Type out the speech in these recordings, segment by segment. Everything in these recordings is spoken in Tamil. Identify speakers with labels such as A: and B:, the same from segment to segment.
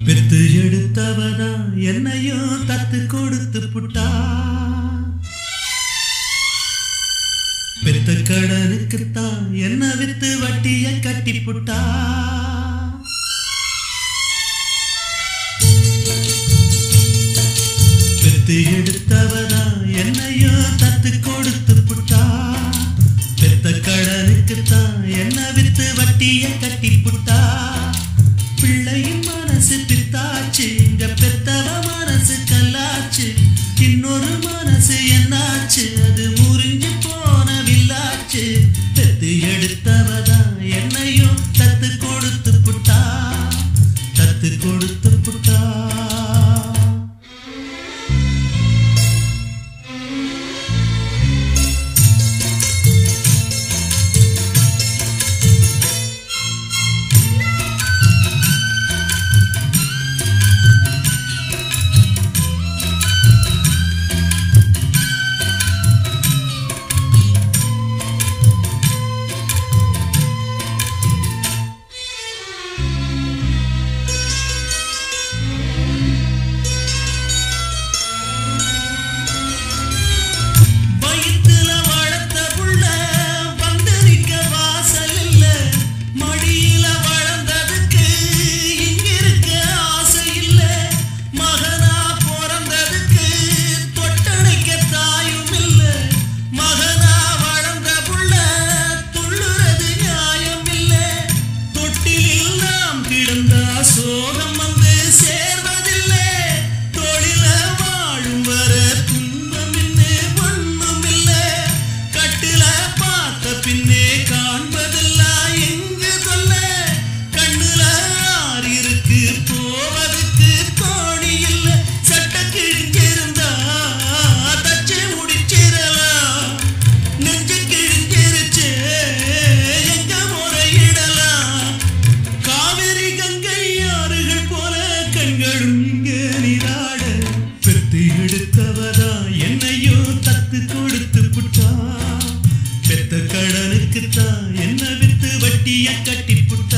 A: பெத்து எடுத்தவதா என்னையும் தத்து கொடுத்து புட்டா பெத்த கடனுக்குத்தான் என்ன வித்து வட்டிய கட்டி புட்டா பெத்து எடுத்தவதா என்னையும் தத்து கொடுத்து புட்டா பெத்த கடனுக்குத்தான் என்ன வித்து வட்டிய கட்டி புட்டா பிள்ளையின் மனசு பித்தாச்சு இங்க பெத்தவ மனசு கல்லாச்சு இன்னொரு மனசு என்னாச்சு அது முறிஞ்சு போன வில்லாச்சு பெத்து எடுத்தவதா என்னையும் தத்து கொடுத்து புட்டா தத்து கொடுத்து புட்டா வயித்துல வளர்த்த புள்ள வந்தரிக்க வாசல் இல்ல மடியில வளர்ந்ததுக்கு இங்கிருக்க ஆசை இல்ல மகனா பிறந்ததுக்கு தொட்டணைக்க தாயும் இல்ல மகனா வளர்ந்த புள்ள துள்ளுறது நியாயம் இல்ல தொட்டிலில் நாம் கிடந்தா சோகம் வந்து சேர்வதில்லை தொழில வாழும் வர துன்பம் இன்னே ஒண்ணும் இல்ல கட்டில பார்த்த பின்னே காண்பதெல்லாம் எங்க சொல்ல கண்ணுல ஆறு இருக்கு போவதுக்கு தோணி இல்ல சட்ட கிழிஞ்சிருந்தா தச்சு முடிச்சிடலாம் நெஞ்சு கிழிஞ்சிருச்சு எங்க முறையிடலாம் காவிரி கங்கை ஆறுகள் போல கண்களும் இங்க நீராட பெத்து எடுத்தவதா என்னையும் தத்து கொடுத்து புட்டா பெத்த கடனுக்குத்தான் என்ன வித்து வட்டிய கட்டி புட்டா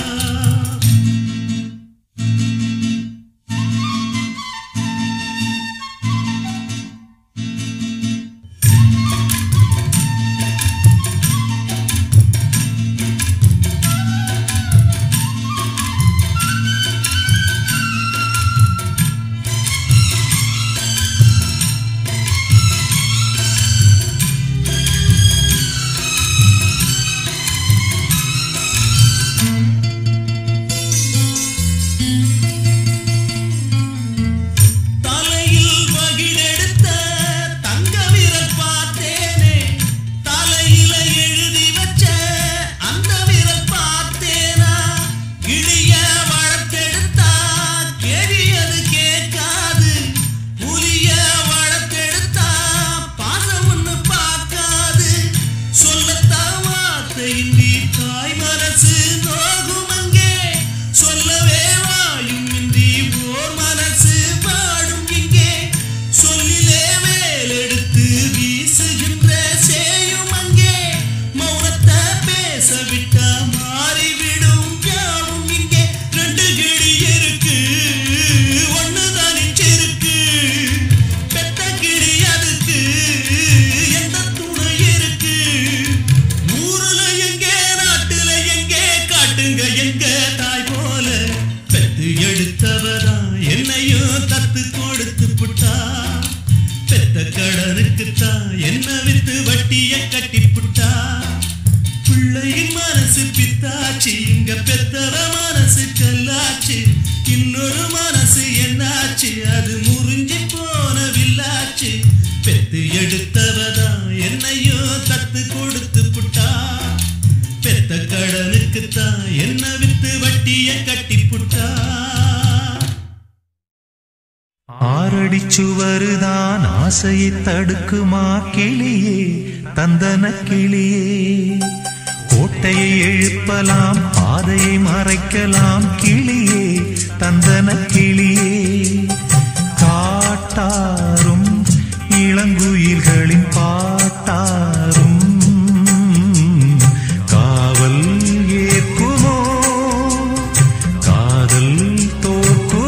A: தலையில் வகிடெடுத்த தங்க விரல் பார்த்தேனே தலையில எழுதி வச்ச அந்த விரல் பார்த்தேனா இடிய வளர்த்தெடுத்தா கேடியது கேட்காது புலிய வளர்த்தெடுத்தா பாசம் ஒண்ணு பார்க்காது சொல்லத்தான் வார்த்தையின்றி தாய் மனசு நோகும் அங்கே சொல்லவே வாயும் இன்றி ஓர் மனசு பாடும் இங்கே சொல்லிலே வேலெடுத்து வீசுகின்ற சேயும் அங்கே மௌனத்தை பேச விட்டா மாறிவிடும் யாவும் இங்கே ரெண்டு கிளி இருக்கு ஒண்ணு தனிச்சிருக்கு பெத்த கிளி அதுக்கு எந்த துணை இருக்கு ஊருல எங்க நாட்டுல எங்க காட்டுங்க எங்க தாய் போல பெத்து எடுத்தவரா என்னையும் தத்து கொடுத்து புட்டா பெத்த கடனுக்குத்தான் என்ன வித்து வட்டிய கட்டி புட்டா பிள்ளையின் மனசு பித்தாச்சு இங்க பெத்தவ மனசு கல்லாச்சு இன்னொரு மனசு என்னாச்சு அது முறிஞ்சு போன வில்லாச்சு பெத்து எடுத்தவதா என்னையும் தத்து கொடுத்து புட்டா பெத்த கடனுக்குத்தான் என்ன வித்து வட்டிய கட்டி புட்டா
B: ஆறடி சுவருதான் ஆசையை தடுக்குமா கிளியே தந்தன கிளியே கோட்டையை எழுப்பலாம் பாதையை மறைக்கலாம் கிளியே தந்தன கிளியே காட்டாரும் இளங்குயில்களின் பாட்டாரும் காவல் ஏற்குமோ காதல் தோற்குமோ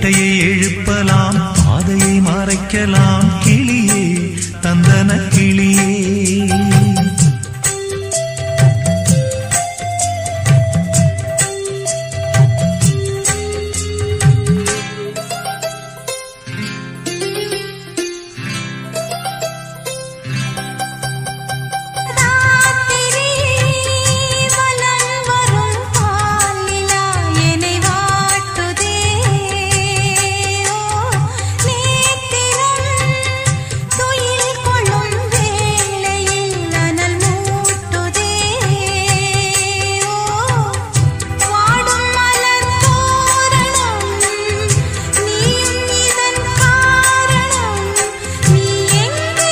B: கோட்டையை எழுப்பலாம் பாதையை மறைக்கலாம் கிளியே தந்தன கிளியே
C: ராத்திரி வலம் வரும் பாலிலா என்னை வாட்டுதே ஓ நேத்திரம் துயில் கொள்ளும் வேளையில் அனல் மூட்டுதே ஓ வாடும் மலர் தோரணம் நீயும் இதன் காரணம் நீ எங்கே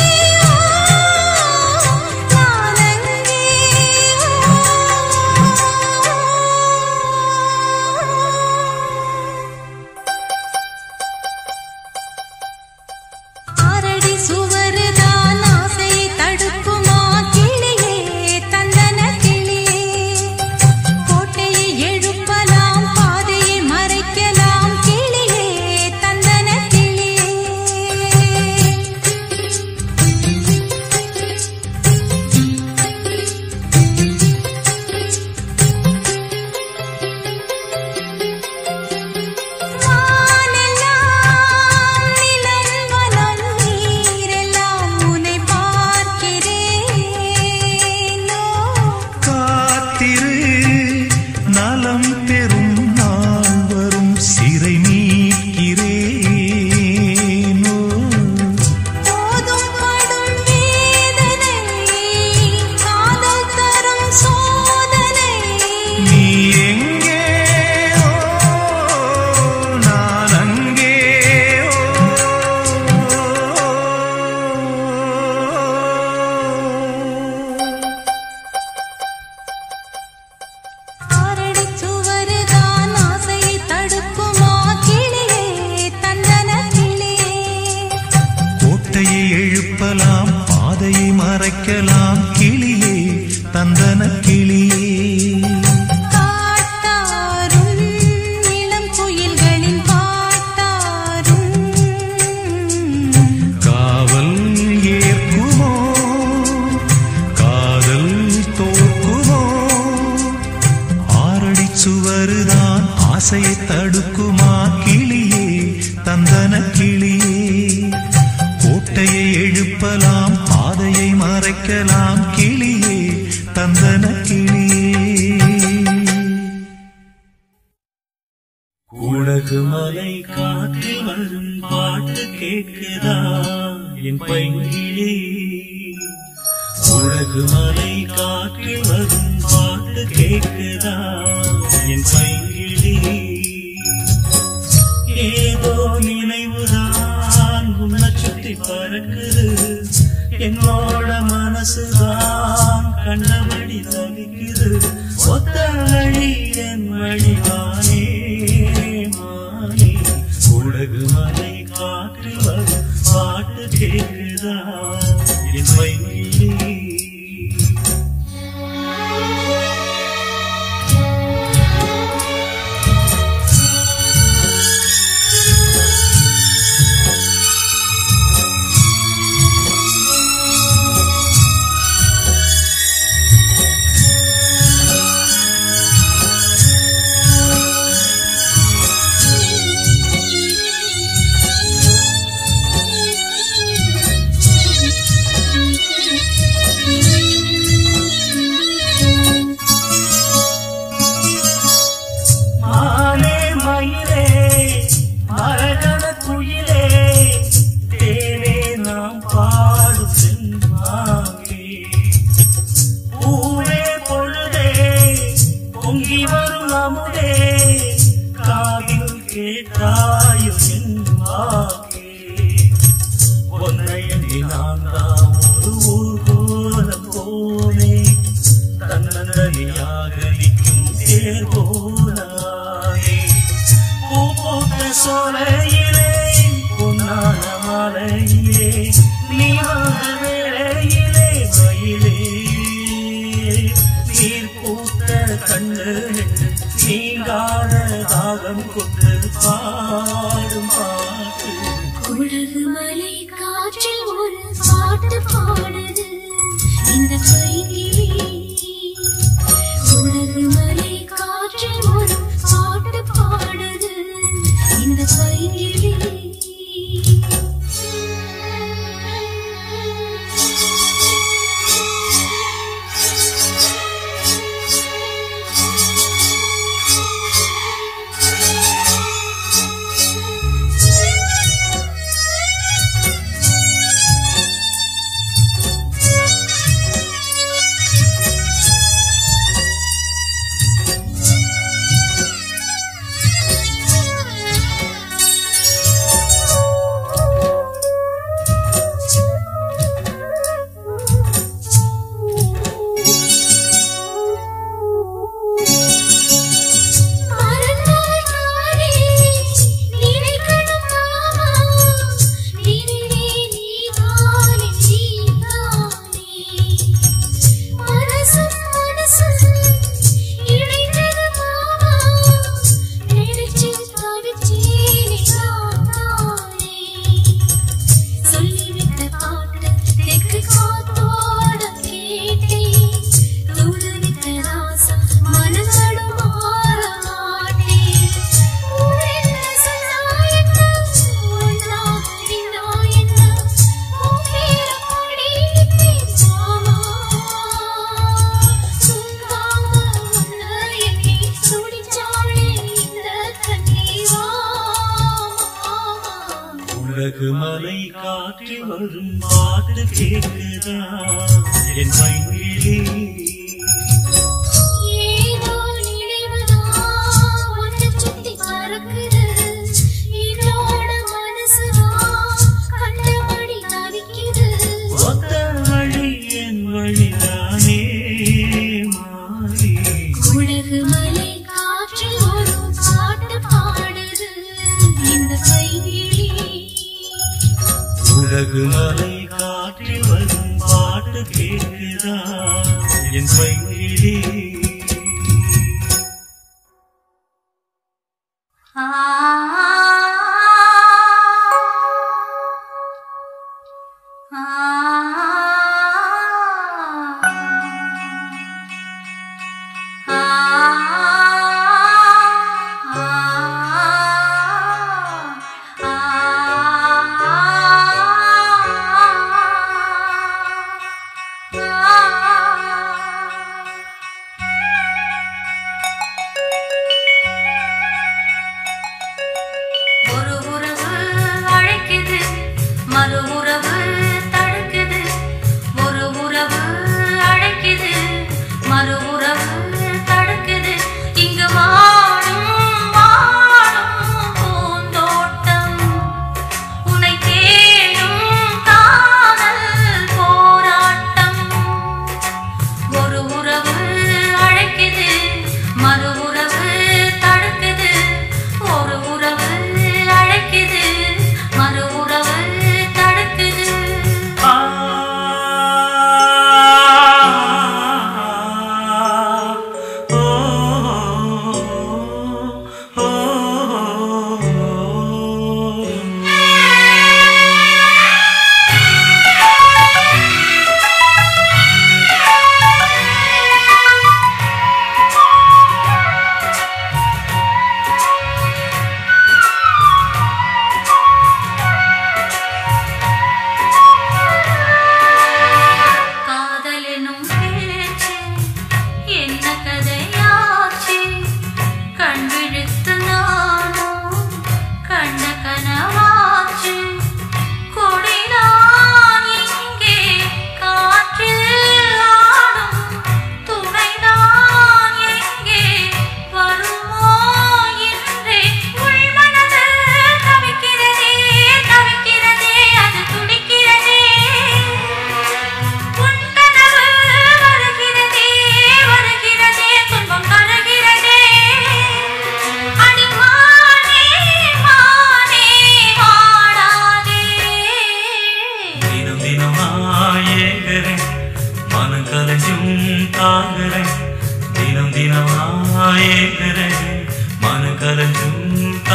C: ஆரடி சுவருதான் ஆசையை தடுக்குமா கிளியே தந்தன கிளியே கோட்டையை எழுப்பலாம் பாதையை மறைக்கலாம் கிளியே தந்தன கிளியே வானெல்லாம் நிலம் வனம் நீரெல்லாம் உன்னை பார்க்கிறேனோ
B: காத்திரு நலம் பெறும் நாள் வரும் சிறை நீக்கிறேனோ
C: போதும் படும் வேதனை காதல் தரும் சோதனை
B: நீ எங்கே ஓ, நான் அங்கே ஓ.
C: ஆரடி சுவருதான் ஆசையை தடுக்குமா கிளியே தந்தன கிளியே
B: கோட்டையை எழுப்பலாம் பாதையை மறைக்கலாம் கிளியே தந்தன கிளியே
C: காட்டாரும் இளம் குயில்களின் பாட்டாரும்
B: காவல் ஏற்குமோ காதல் தோற்குமோ ஆரடி சுவருதான் ஆசையை தடுக்குமா கிளியே தந்தன கிளியே கோட்டையை எழுப்பலாம் பாதையை மறைக்கலாம் கிளியே தந்தன கிளியே
A: உலகு மலை காற்றில் வரும் பாட்டு கேட்குதா என் பைங்கிலே உலகு மலை காற்றில் வரும் பாட்டு கேட்குதா என் பைங்கிலே ஏதோ நினைவுதான் உன்னை சுத்தி பறக்குது என்னோட மனசுதான் கண்டபடி தவிக்குது ஒத்த வழி என் வழிவானே மானே உலகு மலை காற்றில் வரும் பாட்டு கேட்குதா என் பைங்கிலே மாலே மயிலே மரகத குயிலே தேனே நாம் பாடும் சென்றாங்கே பூவே பொழுதே பொங்கி வரும் அமுதே காதில் கேட்டாயும் சென்றாங்கே உன்னை எண்ணி நான் தான் ஒரு ஊர்கோலம் போனேன் தன்னந்தனியாக நிற்கும் தேர் போனாயே பூ பூத்த சோலையிலே பொன்னான மலையிலே நீ வந்த வேளையிலே மயிலே நீர் பூத்த கண்ணு நீங்காத தாகம் கொண்டு ஒருத்தர் பாடும் பாட்டு
D: குடகு மலை காற்றில் ஒரு பாட்டு பாடுது இந்த பைங்கிளி குடகு மலை காற்றில் ஒரு பாட்டு பாடுது இந்த பைங்கிளி மறந்தாய் நானே நினைக்கணும் மாமா நினைவே நீதானே நீதானே மனசும் மனசும் இணைந்தது மாமா நினைச்சு தவிச்சேனே நானே சொல்லிவிட்ட பாட்டு தெற்கு காத்தோட கேட்டேன் தூதுவிட்ட ராசா மனதடு மாற மாட்டேன் ஊரென்ன சொன்னா என்ன ஒன்னா நின்னா என்ன உன் பேர பாடிட்டேன் மாமா தூங்காம உன்னை எண்ணி துடிச்சாளே இந்த கண்ணீரா மாமா
A: உலகு மலை காற்றில் வரும் பாட்டு கேட்குதா என் மையிலே
D: ஏதோ நினைவுதான் உன்னை சுத்தி பறக்குது. என்னோட மனசுதான் கண்டபடி தவிக்குது.
A: ஒத்த வழி என் வழிதானே மாறி
D: உலகு மலை காற்றில் ஒரு பாட்டு பாடுது இந்த கைகிளி
A: உலகு மலை காற்றில் வரும் பாட்டு கேட்குதா என் மையிலே
D: ஆ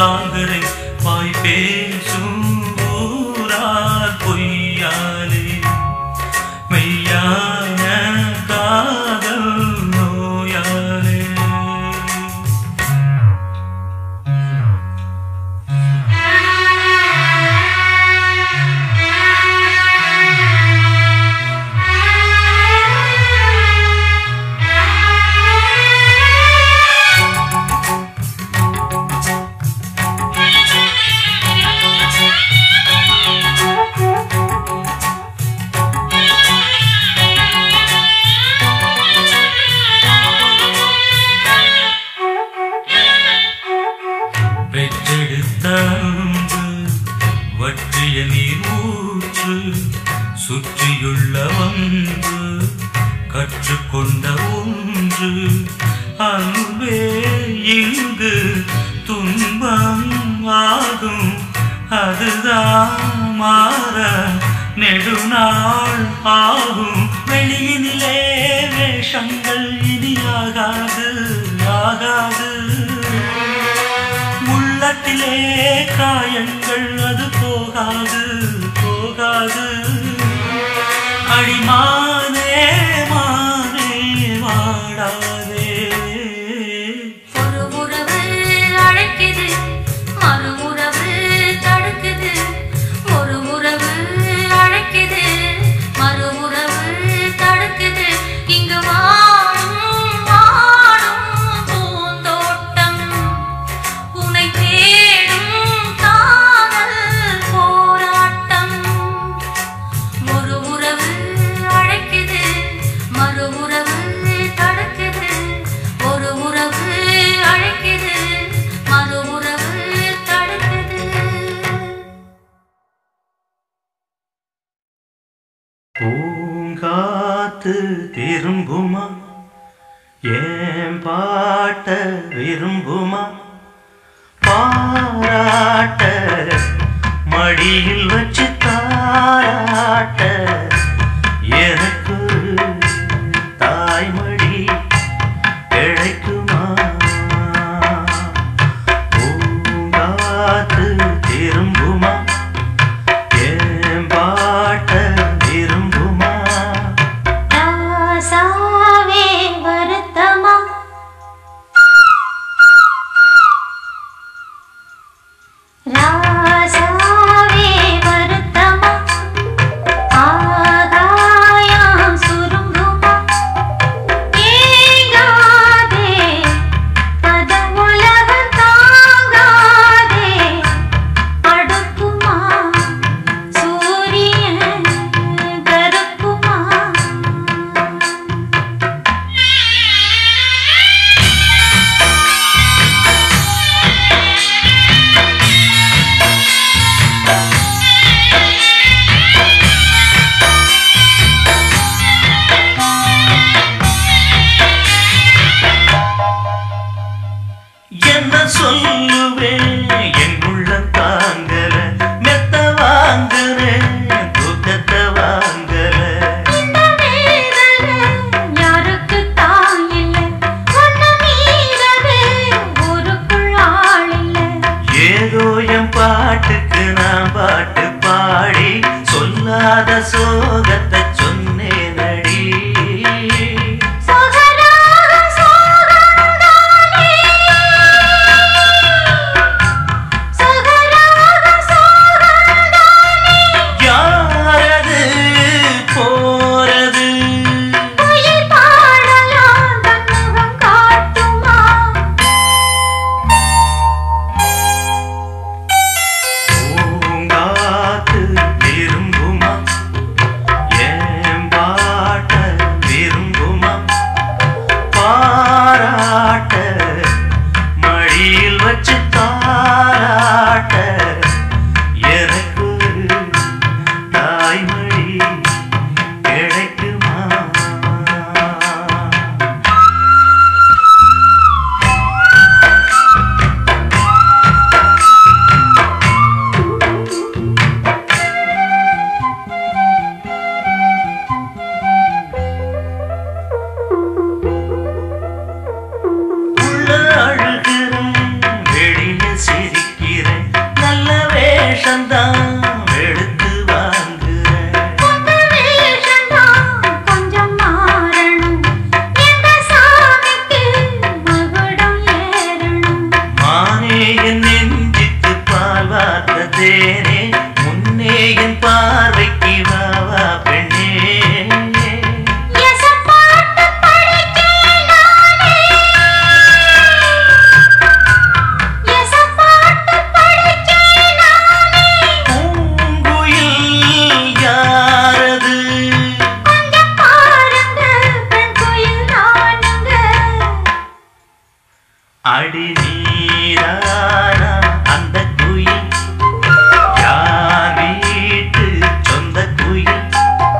A: தாங்குறேன் வாய் பேசும் ஊரார் பொய்யாலே மெய்யான காதல் நோயாலே பெற்றெடுத்த அன்பு வற்றிய நீர் ஊற்று சுற்றியுள்ள வந்து கற்றுக்கொண்ட ஒன்று அன்பே இங்கு துன்பம் ஆகும் அதுதான் மாற நெடுநாள் ஆகும் வெளியினிலே வேஷங்கள் இனியாகாது ஆகாது உள்ளத்திலே காயங்கள் அது போகாது போகாது அடிமானே மானே வாடாதே
D: ஒரு உறவு அழைக்குது மறு உறவு தடுக்குது ஒரு உறவு அழைக்குது மறு உறவு தடுக்குது இங்கு வாழும் வாழும் பூந்தோட்டம் உனை தேடும் காதல் போராட்டம் ஒரு உறவு அழைக்குது மறு உறவு தடுக்குது ஒரு உறவு அழைக்குது மறு உறவு தடுக்குது
A: பூங்காத்து திரும்புமா ஏன் பாட்ட விரும்புமா பாராட்ட மடியில் வச்சு தாராட்ட எனக்கு தாய்மடி கிடைக்குமா பூங்காத்து திரும்புமா ஏன் பாட்ட விரும்புமா
D: ராசாவே வருத்தமா ராசாவே வருத்தமா ஆகாயம் சுருங்குமா ஏங்காதே பத உலகம் தாங்காதே அடுக்குமா சூரியன் கருக்குமா
A: என்ன சொல்லுவேன் என் உள்ள தாங்கல மெத்த வாங்குறேன் தூக்கத்தை வாங்கல
D: இந்த வேதனை யாருக்கு தான் இல்லை ஒன்னு மீறவே ஊருக்குள் ஆள் இல்லை
A: ஏதோ என் பாட்டுக்கு நான் பாட்டு பாடி சொல்லாத சோகத்தை சொன்னேன் அடி
D: சோகராக சோகந்தானே சோகராக சோகந்தானே
A: யாரது போறது
D: குயில் பாடலாம் தன்முகம் காட்டுமா
A: பூங்காத்து திரும்புமா வார்த்த தேனே முன்னே என் பார்வைக்கு வா வா பெண்ணே
D: எசப்பாட்டு படிக்கேன் நானே எசப்பாட்டு படிக்கேன் நானே
A: பூங்குயில் யாரது
D: கொஞ்சம் பாருங்க பெண் கோயில் நானுங்க
A: அடி நீரானா அந்த குயில் யார் வீட்டு சொந்த குயில்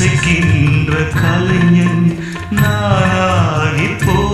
B: ரசிக்கின்ற கலைஞன் நானாகி போ